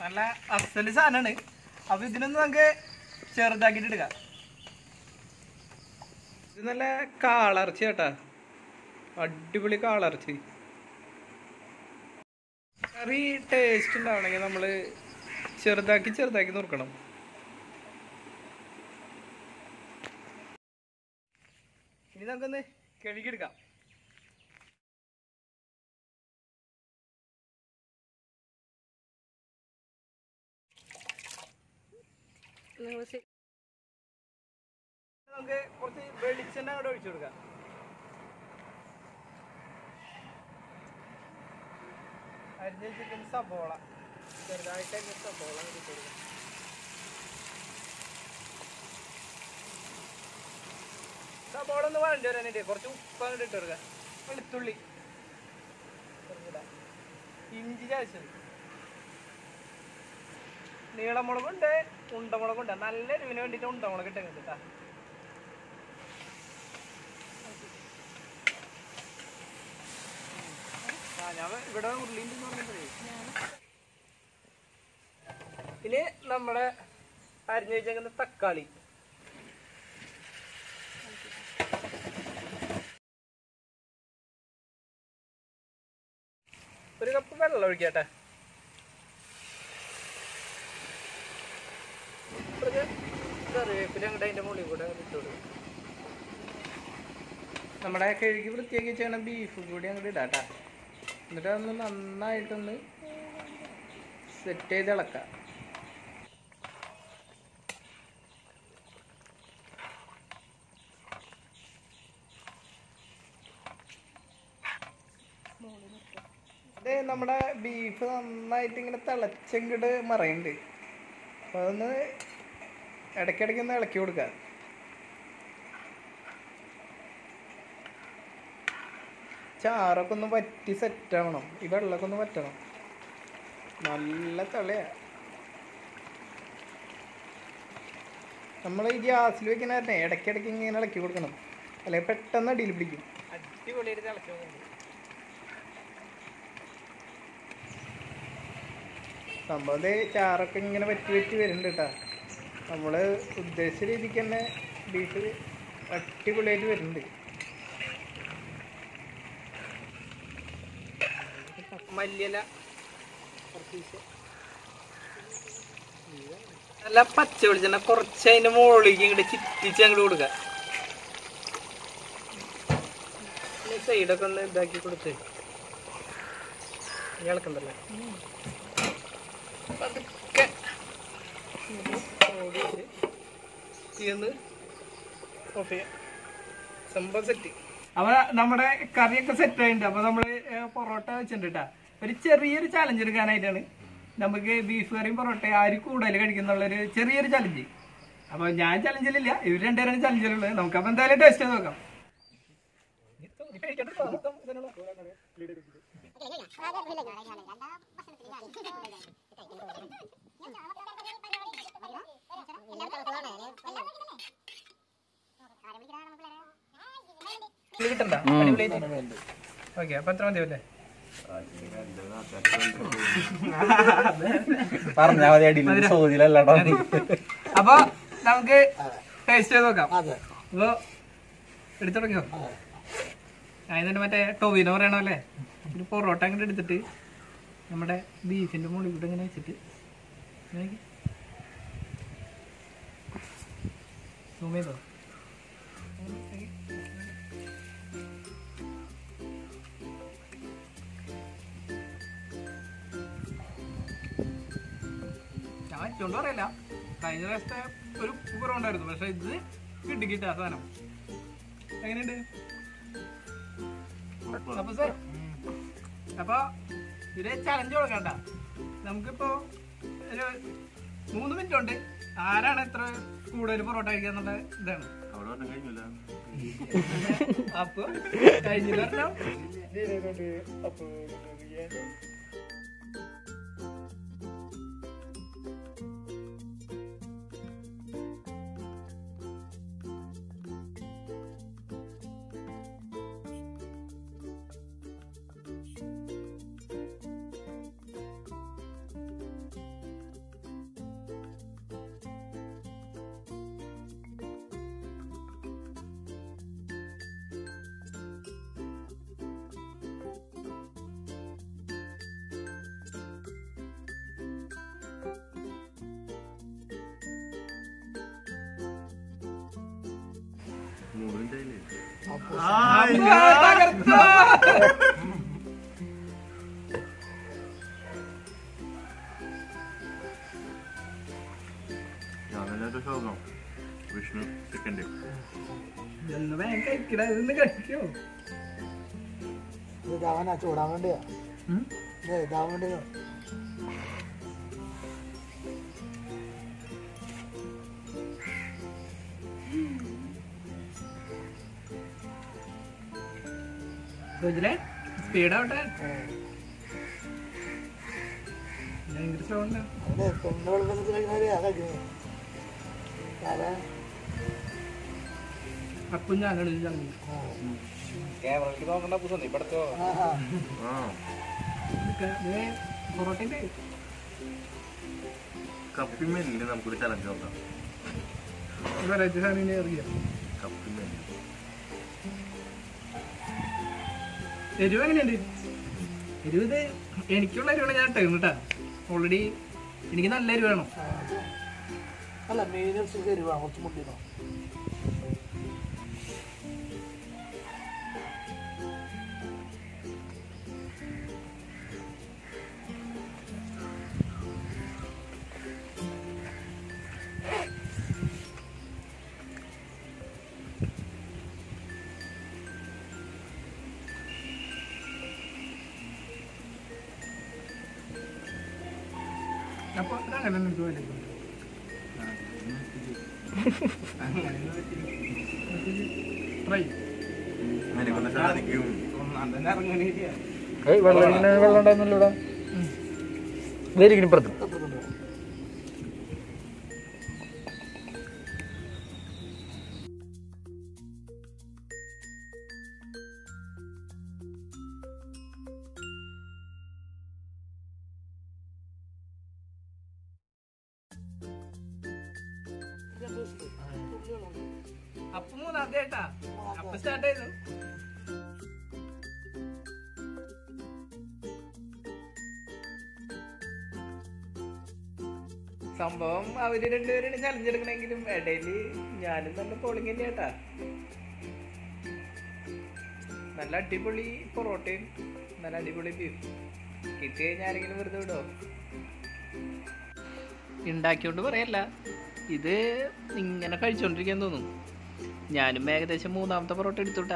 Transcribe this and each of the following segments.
നല്ല അസല് സാധനമാണ് അപ്പൊ ഇതിനൊന്ന് നമുക്ക് ചെറുതാക്കിട്ട് എടുക്കാം ഇത് നല്ല കാളർച്ചി കേട്ടാ അടിപൊളി കാളർച്ചി കറി ടേസ്റ്റ് ഉണ്ടാവണമെങ്കിൽ നമ്മള് ചെറുതാക്കി ചെറുതാക്കി നുറുക്കണം ഇനി നമുക്കൊന്ന് കഴുകിയെടുക്കാം നമുക്ക് കുറച്ച് വെളിച്ചെണ്ണ അവിടെ ഒഴിച്ചു കൊടുക്കാം അരിഞ്ഞ ചിക്കൻ സബോള ചെറുതായിട്ട് അരിഞ്ഞ സബോള ഇട്ട് കൊടുക്കാം സബോള ഒന്ന് വഴണ്ടി വരാനായിട്ട് കുറച്ച് ഉപ്പ് അങ്ങോട്ട് ഇട്ട് കൊടുക്കാം വെളുത്തുള്ളി ചെറുതിടാം. ഇഞ്ചി ചാച്ചത് നീളമുളകുണ്ട് ഉണ്ടമുളകുണ്ട് നല്ല എരിവിന് വേണ്ടിയിട്ട് ഉണ്ടമുളക് ഇട്ടുണ്ട് കേട്ടാ ആ ഞാൻ ഇവിടെ ഉരുളിണ്ടെന്ന് പറഞ്ഞപ്പോഴേ ഇനി നമ്മുടെ അരിഞ്ഞു വെച്ചേക്കുന്ന തക്കാളി ഒരു കപ്പ് വെള്ളം ഒഴിക്കട്ടെ കുറച്ച് കറിവേപ്പില അങ്ങോട്ട് അതിൻ്റെ മുകളിൽ കൂടെ ഇട്ട് കൊടുക്കും നമ്മുടെ കഴുകി വൃത്തിയാക്കി വെച്ചാണ് ബീഫ് കൂടി അങ്ങോട്ട് ഇടാട്ടാ എന്നിട്ട് അതൊന്ന് നന്നായിട്ടൊന്ന് സെറ്റ് ചെയ്ത് ഇളക്കാം ഇത് നമ്മുടെ ബീഫ് നന്നായിട്ട് ഇങ്ങനെ തിളച്ചങ്ങോട്ട് മറയുന്നുണ്ട് അപ്പൊ അതൊന്ന് ഇടയ്ക്കിടയ്ക്ക് ഒന്ന് ഇളക്കി കൊടുക്കുക ചാറൊക്കെ ഒന്ന് വറ്റി സെറ്റ് ആവണം ഈ വെള്ളമൊക്കെ ഒന്ന് വറ്റണം നല്ല തിളയാ നമ്മൾ ഈ ഗ്യാസിൽ വെക്കുന്ന കാരണം ഇടയ്ക്കിടയ്ക്ക് ഇങ്ങനെ ഇളക്കി കൊടുക്കണം അല്ലെങ്കിൽ പെട്ടെന്ന് അടിയിൽ പിടിക്കും അടിപൊളിയായിട്ട് തിളച്ചു സംഭവം ദേ ചാറൊക്കെ ഇങ്ങനെ വറ്റി വറ്റി വരുന്നുണ്ട് കേട്ടാ നമ്മൾ ഉദ്ദേശിച്ച രീതിക്ക് തന്നെ ബീഫ് അടിപൊളിയായിട്ട് വരുന്നുണ്ട് മല്ലിയില നല്ല പച്ച വെളിച്ചെണ്ണ കുറച്ച് അതിന്റെ മുകളിലേക്ക് ഇങ്ങോട്ട് ചിറ്റിച്ച് അങ്ങോട്ട് കൊടുക്കുക സൈഡൊക്കെ ഒന്ന് ഇതാക്കി കൊടുത്ത് ഇളക്കണ്ടല്ലേ പതുക്കെ ഓടിച്ച് തീർന്ന് ഓഫ് ചെയ്യാം സംഭവം സെറ്റ് അപ്പൊ നമ്മുടെ കറിയൊക്കെ സെറ്റ് ആയിട്ടുണ്ട് അപ്പൊ നമ്മള് ഏ, പൊറോട്ട വെച്ചിട്ടുണ്ട് കേട്ടാ ഒരു ചെറിയൊരു ചലഞ്ച് എടുക്കാനായിട്ടാണ് നമുക്ക് ബീഫ് കറിയും പൊറോട്ട ആര് കൂടുതൽ കഴിക്കുന്നുള്ളൊരു ചെറിയൊരു ചലഞ്ച് അപ്പൊ ഞാൻ ചലഞ്ചിലില്ല ഇവർ രണ്ടുപേരാണ് ചലഞ്ചിലുള്ളത് നമുക്ക് അപ്പൊ എന്തായാലും ടേസ്റ്റ് ചെയ്ത് നോക്കാം ഇത് കിട്ടണ്ട അടിപൊളിയായിട്ട് ഓക്കെ അപ്പൊ എത്ര മതിയല്ലേ പറഞ്ഞാ മതി അടിയിൽ സോതിലല്ലാട്ടോ അപ്പൊ നമുക്ക് ടേസ്റ്റ് ചെയ്ത് നോക്കാം അപ്പൊ എടുത്തു തുടങ്ങിയോ അതിന്റെ മറ്റേ ടൊവിനോ പറയണോ അല്ലേ ഒരു പൊറോട്ട അങ്ങോട്ട് എടുത്തിട്ട് നമ്മുടെ ബീഫിന്റെ മുകളിൽ കൂടെ ഇങ്ങനെ വെച്ചിട്ട് സൂം ചെയ്തോ ഞാൻ വെച്ചോണ്ട് പറയല്ല കഴിഞ്ഞ പ്രാവശ്യത്തെ ഒരു കുറവുണ്ടായിരുന്നു പക്ഷെ ഇത് കിട്ടി കിട്ടാ സാധനം എങ്ങനെയുണ്ട് അപ്പൊ സാർ അപ്പൊ ഇത് ചലഞ്ച് കൊടുക്കണ്ട നമുക്കിപ്പോ ഒരു മൂന്ന് മിനിറ്റ് ഉണ്ട് ആരാണ് എത്ര കൂടുതൽ പൊറോട്ട കഴിക്കുക എന്നുള്ള ഇതാണ് അപ്പൊ കഴിഞ്ഞില്ല പറഞ്ഞോ തകർത്തോ? വിഷ്ണു സെക്കൻഡ് ഇതൊന്ന് വേഗം കഴിക്കടാ ഇതൊന്ന് കഴിക്കോ ഇത് ഇതാവനാ ചൂടാൻ വേണ്ടിയാ ഉം? ഇത് ഇതാവാൻ വേണ്ടിയാ സോജിലെ സ്പീഡ് ആവട്ടെ ഭയങ്കര സൗണ്ട് അതെ പെണ്ണ് വെളുപ്പത്തിൽ കഴിക്കുന്നവരെയാ കഴിക്കുന്നത് ആരാ? അപ്പം ഞാനാണ് ഇത് ചങ്ങി ആ. ക്യാമറയിലേക്ക് നോക്കണ്ട പുസ്തകം ഇവിടത്തെ ആഹാ. ആ പൊറോട്ടൻ്റെ കപ്പിമേലില് നമുക്കൊരു ചലഞ്ച് നോക്കാം വെറൈറ്റി സാധനം അറിയാം കപ്പിമേൽ എരിവ് എങ്ങനെയുണ്ട് എരിവ് ഇത് എനിക്കുള്ള എരിവാണ് ഞാൻ ഇട്ടേക്കുന്നത് കേട്ടാ ഓൾറെഡി എനിക്ക് നല്ല എരിവ് വേണം ആ, അത് അല്ല മീനും എരിവാ കുറച്ച് മുട്ടിനോ അപ്പൊ അങ്ങനെ ഒന്ന് എടുത്ത് വലിക്കും. Try. അതിനെ കൊണ്ട് സാധിക്കും വെള്ളം വെള്ളം ഉണ്ടായിരുന്നല്ലോ ഇവിടെ വേരിക്കും ഇപ്പുറത്ത് അപ്പുറത്തുണ്ട് അപ്പൊ മൂന്നാമത്തെ കേട്ടാ അപ്പൊ സ്റ്റാർട്ട് ചെയ്തു സംഭവം അവര് രണ്ടുപേരാണ് ചലഞ്ച് എടുക്കണെങ്കിലും ഇടയില് ഞാനും നല്ല പോളിംഗ് തന്നെ കേട്ടാ നല്ല അടിപൊളി പൊറോട്ടയും നല്ല അടിപൊളി ബീഫ് കിട്ടി കഴിഞ്ഞാൽ ആരെങ്കിലും വെറുതെ വിടോ ഉണ്ടാക്കിയോണ്ട് പറയല്ല ഇത് ഇങ്ങനെ കഴിച്ചോണ്ടിരിക്കാൻ തോന്നും ഞാനും ഏകദേശം മൂന്നാമത്തെ പൊറോട്ട എടുത്തുട്ടാ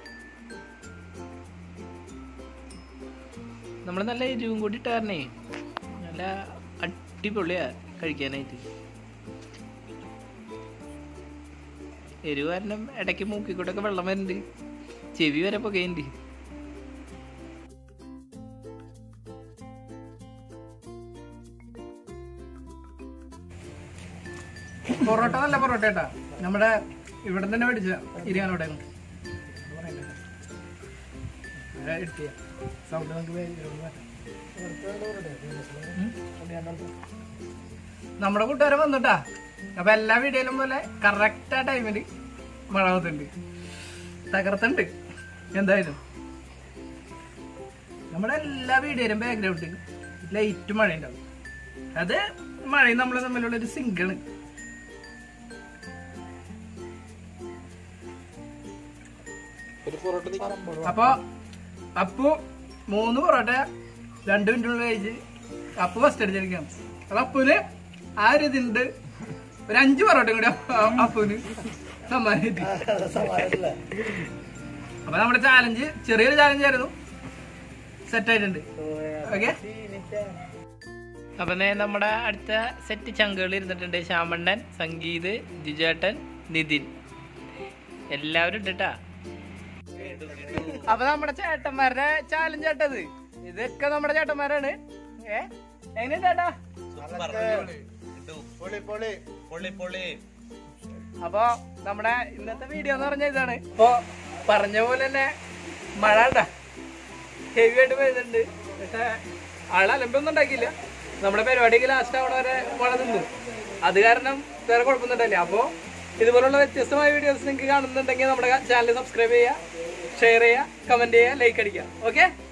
നമ്മൾ നല്ല എരിവും കൂടി ഇട്ടാരണേ നല്ല അടിപൊളിയാ കഴിക്കാനായിട്ട് എരിവ് കാരണം ഇടയ്ക്ക് മൂക്കിക്കൂടെ ഒക്കെ വെള്ളം വരുന്നുണ്ട് ചെവി വരെ പുകയുണ്ട് പൊറോട്ട നല്ല പൊറോട്ട ഏട്ടാ നമ്മുടെ ഇവിടെ തന്നെ മേടിച്ച ഇരിയാനോടെ സൗണ്ട് നമുക്ക് വേഗം മാറ്റാം. ഉം. നമ്മുടെ കൂട്ടുകാരെ വന്നിട്ടാ അപ്പൊ എല്ലാ വീഡിയോയിലും പോലെ കറക്റ്റ് ആ ടൈമില് മഴ വന്നിട്ടുണ്ട് തകർത്തുണ്ട് എന്തായാലും നമ്മുടെ എല്ലാ വീഡിയോയിലും ബാക്ക്ഗ്രൗണ്ടിൽ ലൈറ്റ് മഴ ഉണ്ടാവും അത് മഴയും നമ്മൾ തമ്മിലുള്ള ഒരു സിങ്കാണ് ഒരു പൊറോട്ട അപ്പൊ അപ്പു മൂന്ന് പൊറോട്ട രണ്ട് മിനിറ്റുള്ള കഴിച്ച് അപ്പു ഫസ്റ്റ് അടിച്ചിരിക്കാം അപ്പൊ അപ്പുന് ആ ഒരു ഇതുണ്ട് ഒരു അഞ്ച് പൊറോട്ട കൂടി അപ്പ- അപ്പുന് സമ്മാനിച്ചു സമാനത്തില്ല അപ്പൊ നമ്മുടെ ചാലഞ്ച് ചെറിയൊരു ചാലഞ്ച് ആയിരുന്നു സെറ്റ് ആയിട്ടുണ്ട് ഓക്കെ അപ്പൊ ദേ നമ്മുടെ അടുത്ത സെറ്റ് ചങ്കുകൾ ഇരുന്നിട്ടുണ്ട് ശ്യാമണ്ണൻ സംഗീത് ജിജേട്ടൻ നിതിൻ എല്ലാവരും ഉണ്ട് ട്ടാ അപ്പൊ നമ്മുടെ ചേട്ടന്മാരുടെ ചാലഞ്ച് ആട്ടത് ഇതൊക്കെ നമ്മുടെ ചേട്ടന്മാരാണ് ഏ എങ്ങനെ ചേട്ടാ പൊളി പൊളി പൊളി പൊളി അപ്പൊ നമ്മുടെ ഇന്നത്തെ വീഡിയോ എന്ന് പറഞ്ഞ ഇതാണ് ഇപ്പൊ പറഞ്ഞ പോലെ തന്നെ മഴ ഉണ്ടാ ഹെവി ആയിട്ട് പെയ്യുന്നുണ്ട് പക്ഷെ ആള് അലമ്പൊന്നും ഉണ്ടാക്കിയില്ല നമ്മുടെ പരിപാടിക്ക് ലാസ്റ്റ് ആവണ വരെ മഴ നിന്നു അത് കാരണം വേറെ കുഴപ്പമൊന്നും ഉണ്ടായില്ല അപ്പോ ഇതുപോലുള്ള വ്യത്യസ്തമായ വീഡിയോസ് നിങ്ങൾക്ക് കാണുന്നുണ്ടെങ്കിൽ നമ്മുടെ ചാനൽ സബ്സ്ക്രൈബ് ചെയ്യുക ഷെയർ ചെയ്യുക കമന്റ് ചെയ്യുക ലൈക്ക് അടിക്കുക ഓക്കെ